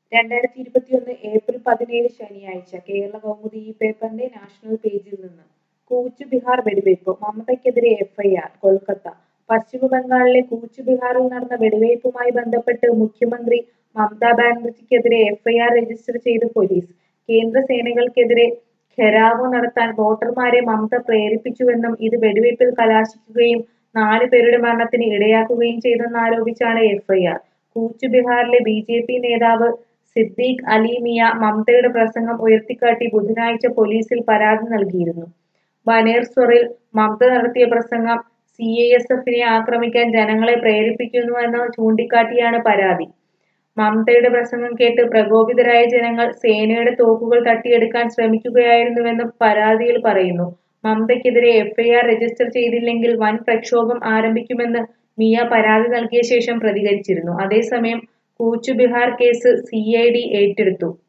രണ്ടായിരത്തി ഇരുപത്തിയൊന്ന് ഏപ്രിൽ പതിനേഴ് ശനിയാഴ്ച കേരള കൗമുദി ഈ പേപ്പറിന്റെ നാഷണൽ പേജിൽ നിന്ന് കൂച്ച് ബിഹാർ വെടിവയ്പ് മമതയ്ക്കെതിരെ എഫ്ഐആർ കൊൽക്കത്ത പശ്ചിമ ബംഗാളിലെ കൂച്ച് ബിഹാറിൽ നടന്ന വെടിവയ്പുമായി ബന്ധപ്പെട്ട് മുഖ്യമന്ത്രി മമതാ ബാനർജിക്കെതിരെ എഫ്ഐആർ രജിസ്റ്റർ ചെയ്ത് പോലീസ് കേന്ദ്ര സേനകൾക്കെതിരെ ഘെരാവോ നടത്താൻ വോട്ടർമാരെ മമത പ്രേരിപ്പിച്ചുവെന്നും ഇത് വെടിവയ്പിൽ കലാശിക്കുകയും നാല് പേരുടെ മരണത്തിന് ഇടയാക്കുകയും ചെയ്തെന്നാരോപിച്ചാണ് എഫ്ഐആർ കൂച്ച് ബിഹാറിലെ ബി ജെ പി നേതാവ് സിദ്ദീഖ് അലി മിയ മമതയുടെ പ്രസംഗം ഉയർത്തിക്കാട്ടി ബുധനാഴ്ച പോലീസിൽ പരാതി നൽകിയിരുന്നു ബനേർസ്വറിൽ മമത നടത്തിയ പ്രസംഗം സി ഐ എസ് എഫിനെ ആക്രമിക്കാൻ ജനങ്ങളെ പ്രേരിപ്പിക്കുന്നുവെന്ന് ചൂണ്ടിക്കാട്ടിയാണ് പരാതി മമതയുടെ പ്രസംഗം കേട്ട് പ്രകോപിതരായ ജനങ്ങൾ സേനയുടെ തോക്കുകൾ തട്ടിയെടുക്കാൻ ശ്രമിക്കുകയായിരുന്നുവെന്ന് പരാതിയിൽ പറയുന്നു മമതയ്ക്കെതിരെ എഫ്ഐആർ രജിസ്റ്റർ ചെയ്തില്ലെങ്കിൽ വൻ പ്രക്ഷോഭം ആരംഭിക്കുമെന്ന് മിയ പരാതി നൽകിയ ശേഷം പ്രതികരിച്ചിരുന്നു അതേസമയം Cooch Behar case C I D ഏറ്റെടുത്തു